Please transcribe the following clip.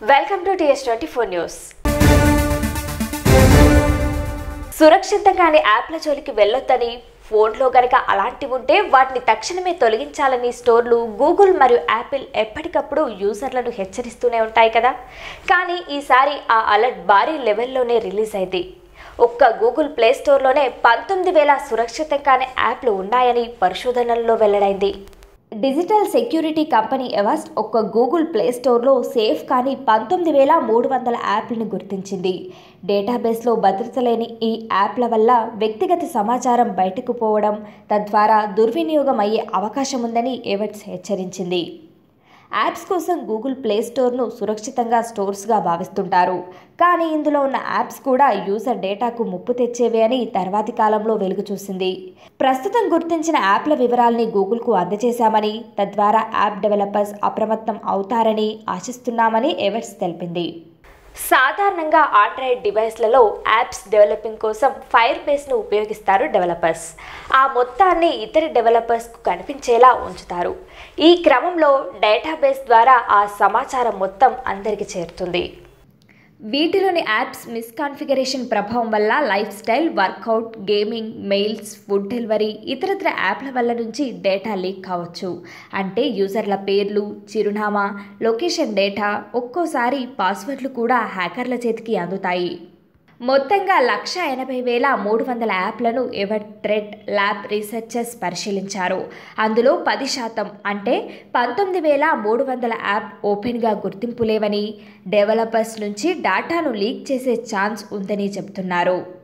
welcome to TS twenty four news సురక్షితంగానే యాప్ల జోలికి వెళ్ళొద్దని ఫోన్లో గనక అలాంటివి ఉంటే వాటిని తక్షణమే తొలగించాలని స్టోర్లు గూగుల్ మరియు యాపిల్ ఎప్పటికప్పుడు యూజర్లను హెచ్చరిస్తూనే ఉంటాయి కదా కానీ ఈసారి ఆ అలర్ట్ భారీ లెవెల్లోనే రిలీజ్ అయింది ఒక్క గూగుల్ ప్లే స్టోర్లోనే పంతొమ్మిది వేల సురక్షితంగానే యాప్లు ఉన్నాయని పరిశోధనల్లో వెల్లడైంది డిజిటల్ సెక్యూరిటీ కంపెనీ ఎవస్ట్ ఒక్క గూగుల్ ప్లే స్టోర్లో సేఫ్ కానీ పంతొమ్మిది వేల మూడు వందల యాప్లను గుర్తించింది డేటాబేస్లో భద్రత లేని ఈ యాప్ల వల్ల వ్యక్తిగత సమాచారం బయటకు పోవడం తద్వారా దుర్వినియోగం అయ్యే అవకాశం ఉందని ఎవట్స్ హెచ్చరించింది యాప్స్ కోసం గూగుల్ ప్లే స్టోర్ను సురక్షితంగా స్టోర్స్గా భావిస్తుంటారు కానీ ఇందులో ఉన్న యాప్స్ కూడా యూజర్ డేటాకు ముప్పు తెచ్చేవే అని తర్వాతి కాలంలో వెలుగు చూసింది ప్రస్తుతం గుర్తించిన యాప్ల వివరాల్ని గూగుల్కు అందజేశామని తద్వారా యాప్ డెవలపర్స్ అప్రమత్తం అవుతారని ఆశిస్తున్నామని ఎవెట్స్ తెలిపింది సాధారణంగా ఆండ్రాయిడ్ డివైస్లలో యాప్స్ డెవలపింగ్ కోసం ఫైర్ బేస్ను ఉపయోగిస్తారు డెవలపర్స్ ఆ మొత్తాన్ని ఇతర డెవలపర్స్కు కనిపించేలా ఉంచుతారు ఈ క్రమంలో డేటాబేస్ ద్వారా ఆ సమాచారం మొత్తం అందరికి చేరుతుంది వీటిలోని యాప్స్ మిస్కాన్ఫిగరేషన్ ప్రభావం వల్ల lifestyle workout gaming mails food delivery ఇతరత్ర యాప్ల వల్ల నుంచి డేటా లీక్ కావచ్చు అంటే యూజర్ల పేర్లు చిరునామా లొకేషన్ డేటా ఒక్కోసారి పాస్వర్డ్లు కూడా హ్యాకర్ల చేతికి అందుతాయి మొత్తంగా లక్ష ఎనభై వేల మూడు వందల యాప్లను ఎవర్ థ్రెడ్ ల్యాబ్ రీసెర్చర్స్ పరిశీలించారు అందులో పది శాతం అంటే పంతొమ్మిది వేల మూడు వందల యాప్ ఓపెన్గా గుర్తింపు లేవని డెవలపర్స్ నుంచి డాటాను లీక్ చేసే ఛాన్స్ ఉందని చెబుతున్నారు